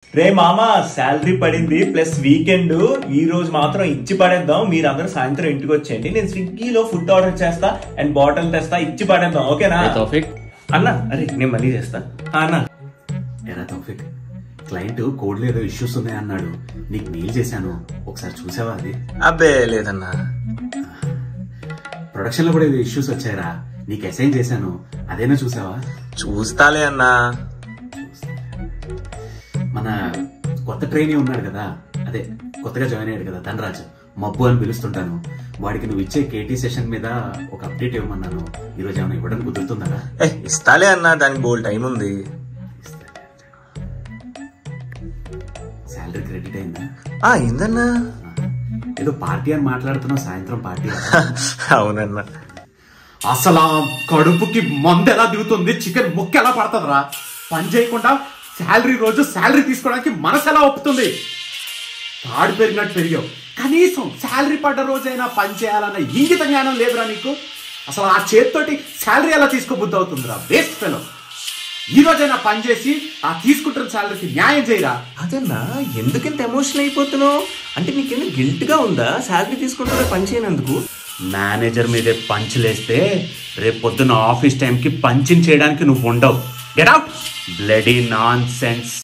రే మామ శాలరీ పడింది plus weekend ఈ రోజు మాత్రం ఇచ్చి పడేద్దాం మీరందరూ సాయంత్రం ఇంటికి వచ్చేయండి నేను స్విగ్గీలో ఫుడ్ ఆర్డర్ చేస్తా అండ్ బాటిల్ తెస్తా ఇచ్చి పడేద్దాం ఓకేనా ఏ తౌఫిక్ అన్న అరే నేను మళ్ళీ చేస్తా ఆ, అన్న ఎరా తౌఫిక్ క్లయింట్ కోడ్లో ఏదో ఇష్యూస్ ఉన్నాయన్నాడు నీకు మెయిల్ చేశాను ఒకసారి చూసావా అది అబ్బే లేదన్నా ప్రొడక్షన్ లో కూడా ఏదో ఇష్యూస్ వచ్చాయరా నీకు అసైన్ చేశాను అదేనా చూసావా చూస్తాలే అన్నా మన కొత్త ట్రైనీ ఉన్నాడు కదా అదే కొత్తగా జాయిన్ అయ్యాడు కదా ధనరాజ్ మబ్బు అని పిలుస్తుంటాను వాడికి నువ్వు ఇచ్చే కేటీ సెషన్ మీద ఒక అప్డేట్ ఇవ్వమన్నాను ఈ రోజు ఏమైనా ఇవ్వడం కుదురుతుందా ఏ ఇస్తాలే అన్నా దానికి బోల్ టైం ఉంది శాలరీ క్రెడిట్ అయిందా ఆ ఏందన్నా ఏదో పార్టీ అని మాట్లాడుతున్నావు సాయంత్రం పార్టీ అవునన్నా అసలు ఆ కడుపుకి మందు ఎలా దిగుతుంది చికెన్ ముక్క ఎలా పడుతుందిరా పని చేయకుండా శాలరీ రోజు శాలరీ తీసుకోవడానికి మనసు ఎలా ఒప్పుతుంది తాడు పెరిగినట్టు పెరిగావు కనీసం శాలరీ పడ్డ రోజైనా పని చేయాలన్న ఇంగిత జ్ఞానం లేదురా నీకు అసలు ఆ చేతితోటి శాలరీ ఎలా తీసుకోబుద్ధి అవుతుందిరా వేస్ట్ ఫెలో ఈ రోజైనా పని చేసి ఆ తీసుకుంటున్న శాలరీకి న్యాయం చేయరా అదన్నా ఎందుకింత ఎమోషనల్ అయిపోతున్నావు అంటే నీకేమో గిల్ట్ గా ఉందా శాలరీ తీసుకుంటే పని చేయనందుకు మేనేజర్ మీదే పంచులేస్తే రేపు పొద్దున్న ఆఫీస్ టైంకి పంచింగ్ చేయడానికి నువ్వు ఉండవు get out bloody non sense